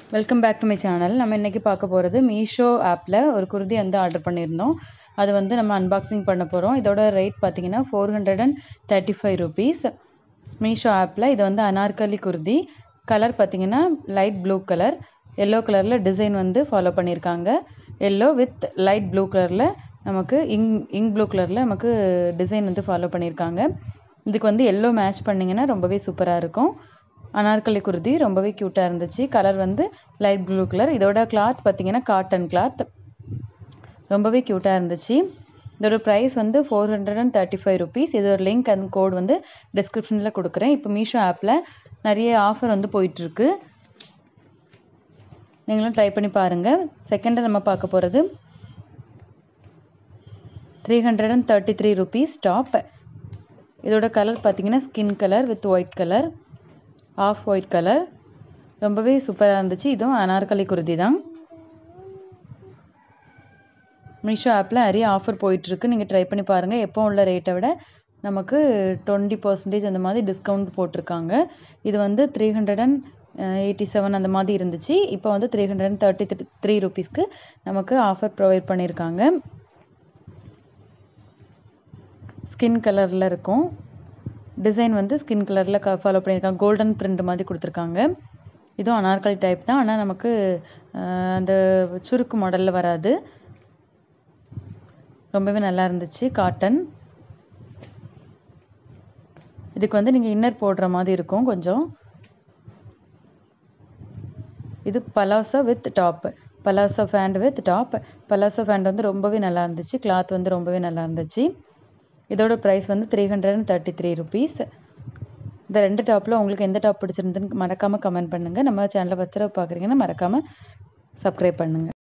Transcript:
welcome back to my channel நம்ம இன்றைக்கி பார்க்க போகிறது மீஷோ ஆப்பில் ஒரு குர்தி வந்து ஆர்டர் பண்ணியிருந்தோம் அது வந்து நம்ம அன்பாக்சிங் பண்ண போகிறோம் இதோட ரேட் பார்த்தீங்கன்னா four hundred and thirty five rupees Meesho ஆப்பில் இது வந்து அனார்கலி குர்தி கலர் பார்த்தீங்கன்னா லைட் ப்ளூ கலர் எல்லோ கலரில் டிசைன் வந்து ஃபாலோ பண்ணியிருக்காங்க எல்லோ வித் லைட் ப்ளூ கலரில் நமக்கு இங் இங்க் ப்ளூ கலரில் நமக்கு டிசைன் வந்து ஃபாலோ பண்ணியிருக்காங்க இதுக்கு வந்து எல்லோ மேட்ச் பண்ணிங்கன்னா ரொம்பவே சூப்பராக இருக்கும் அனார்கலி குர்தி ரொம்பவே க்யூட்டாக இருந்துச்சு கலர் வந்து லைட் ப்ளூ கலர் இதோட கிளாத் பார்த்தீங்கன்னா காட்டன் கிளாத் ரொம்பவே க்யூட்டாக இருந்துச்சு இதோட ப்ரைஸ் வந்து four hundred and thirty five rupees இதோட லிங்க் அண்ட் கோட் வந்து டிஸ்கிரிப்ஷனில் கொடுக்குறேன் இப்போ மீஷோ ஆப்பில் நிறைய ஆஃபர் வந்து போயிட்டுருக்கு நீங்களும் ட்ரை பண்ணி பாருங்கள் செகண்டாக நம்ம பார்க்க போகிறது three hundred and thirty three rupees top இதோட கலர் பார்த்தீங்கன்னா skin colour with white colour off white colour ரொம்பவே சூப்பராக இருந்துச்சு இதுவும் அனார்கலி குருதி தான் மீஷோ ஆப்பில் நிறைய ஆஃபர் போயிட்டுருக்கு நீங்கள் ட்ரை பண்ணி பாருங்கள் எப்போ உள்ள ரேட்டை விட நமக்கு டுவெண்ட்டி பர்சன்டேஜ் அந்த மாதிரி டிஸ்கவுண்ட் போட்டிருக்காங்க இது வந்து three hundred and eighty seven அந்த மாதிரி இருந்துச்சு இப்போ வந்து three hundred and thirty three three ருபீஸ்க்கு நமக்கு ஆஃபர் ப்ரொவைட் பண்ணியிருக்காங்க ஸ்கின் கலரில் இருக்கும் டிசைன் வந்து ஸ்கின் கலரில் க ஃபாலோ பண்ணியிருக்காங்க கோல்டன் பிரிண்ட் மாதிரி கொடுத்துருக்காங்க இதுவும் அனார்கலி டைப் தான் ஆனால் நமக்கு அந்த சுருக்கு மாடலில் வராது ரொம்பவே நல்லா இருந்துச்சு காட்டன் இதுக்கு வந்து நீங்கள் இன்னர் போடுற மாதிரி இருக்கும் கொஞ்சம் இது palazzo with top palazzo pant with top palazzo pant வந்து ரொம்பவே நல்லா இருந்துச்சு கிளாத் வந்து ரொம்பவே நல்லா இருந்துச்சு இதோட ப்ரைஸ் வந்து three hundred and thirty three rupees இந்த ரெண்டு டாப்பில் உங்களுக்கு எந்த டாப் பிடிச்சிருந்துன்னு மறக்காமல் கமெண்ட் பண்ணுங்கள் நம்ம சேனலை ஃபஸ்ட் தடவை பார்க்குறீங்கன்னா மறக்காமல் சப்ஸ்கிரைப் பண்ணுங்கள்